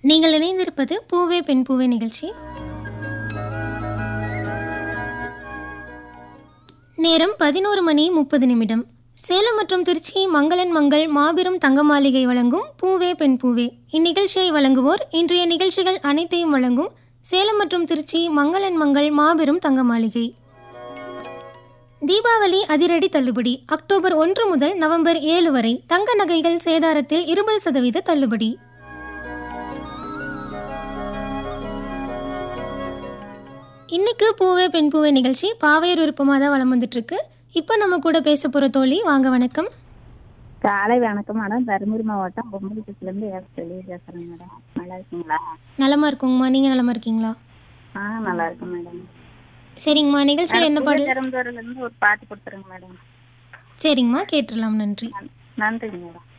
நீங்கள் இணைந்திருப்பது பூவே பெண் பூவே நிகழ்ச்சி நேரம் பதினோரு மணி முப்பது நிமிடம் சேலம் மற்றும் திருச்சி மங்களன் மங்கள் மாபெரும் தங்க மாளிகை வழங்கும் பூவே பெண் பூவே இந்நிகழ்ச்சியை வழங்குவோர் இன்றைய நிகழ்ச்சிகள் அனைத்தையும் வழங்கும் சேலம் மற்றும் திருச்சி மங்களன் மங்கள் மாபெரும் தங்க மாளிகை தீபாவளி அதிரடி தள்ளுபடி அக்டோபர் ஒன்று முதல் நவம்பர் ஏழு வரை தங்க நகைகள் சேதாரத்தில் இருபது சதவீத தள்ளுபடி இன்னைக்கு பூவே பெண் பூவே நிகழ்ச்சி பாவையர் விருப்பமாக தான் வளம் வந்துட்டு இருக்கு இப்போ நம்ம கூட பேச போகிற தோழி வாங்க வணக்கம் காலை வணக்கம் மேடம் தருமபுரி மாவட்டம் பொம்பலிபுரத்துலேருந்து ஏன் சொல்லி பேசுகிறேன் மேடம் நல்லா இருக்கீங்களா நலமா இருக்கோங்கம்மா நீங்கள் நலமா இருக்கீங்களா ஆ நல்லா இருக்கேன் மேடம் சரிங்கம்மா நிகழ்ச்சியில் என்ன பாடல் பெரும்பூர்லேருந்து ஒரு பாட்டு கொடுத்துருங்க மேடம் சரிங்கம்மா கேட்டுடலாம் நன்றி நன்றிங்க மேடம்